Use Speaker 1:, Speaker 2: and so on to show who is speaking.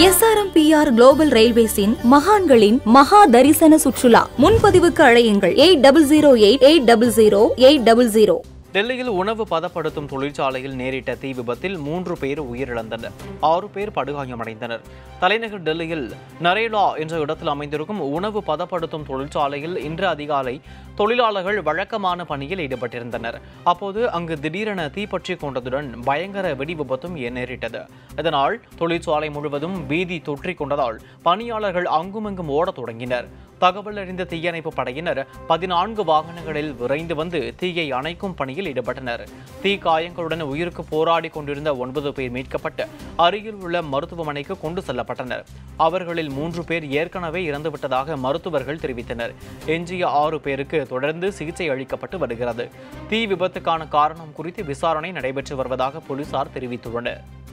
Speaker 1: SRMPR global ரயில்வேஸின் மகான்களின் மகா தரிசன சுற்றுலா முன்பதிவுக்கு அழையுங்கள் eight double zero eight eight double zero eight double zero
Speaker 2: டெல்லியில் உணவு பதப்படுத்தும் தொழிற்சாலையில் நேரிட்ட தீ விபத்தில் மூன்று பேர் உயிரிழந்தனர் ஆறு பேர் படுகாயமடைந்தனர் தலைநகர் டெல்லியில் நரேலா என்ற இடத்தில் அமைந்திருக்கும் உணவு பதப்படுத்தும் தொழிற்சாலையில் இன்று அதிகாலை தொழிலாளர்கள் வழக்கமான பணியில் ஈடுபட்டிருந்தனர் அப்போது அங்கு திடீரென தீப்பற்றி கொண்டதுடன் பயங்கர வெடி விபத்தும் நேரிட்டது இதனால் தொழிற்சாலை முழுவதும் பீதி தொற்றிக் கொண்டதால் பணியாளர்கள் அங்குமிங்கும் ஓடத் தொடங்கினர் தகவல் அறிந்த தீயணைப்பு படையினர் பதினான்கு வாகனங்களில் விரைந்து வந்து தீயை அணைக்கும் பணியில் ஈடுபட்டனர் தீ காயங்களுடன் உயிருக்கு போராடி கொண்டிருந்த ஒன்பது பேர் மீட்கப்பட்டு அருகில் உள்ள மருத்துவமனைக்கு கொண்டு செல்லப்பட்டனர் அவர்களில் மூன்று பேர் ஏற்கனவே இறந்துவிட்டதாக மருத்துவர்கள் தெரிவித்தனர் எஞ்சிய ஆறு பேருக்கு தொடர்ந்து சிகிச்சை அளிக்கப்பட்டு வருகிறது தீ விபத்துக்கான காரணம் குறித்து விசாரணை நடைபெற்று வருவதாக போலீசார் தெரிவித்துள்ளனர்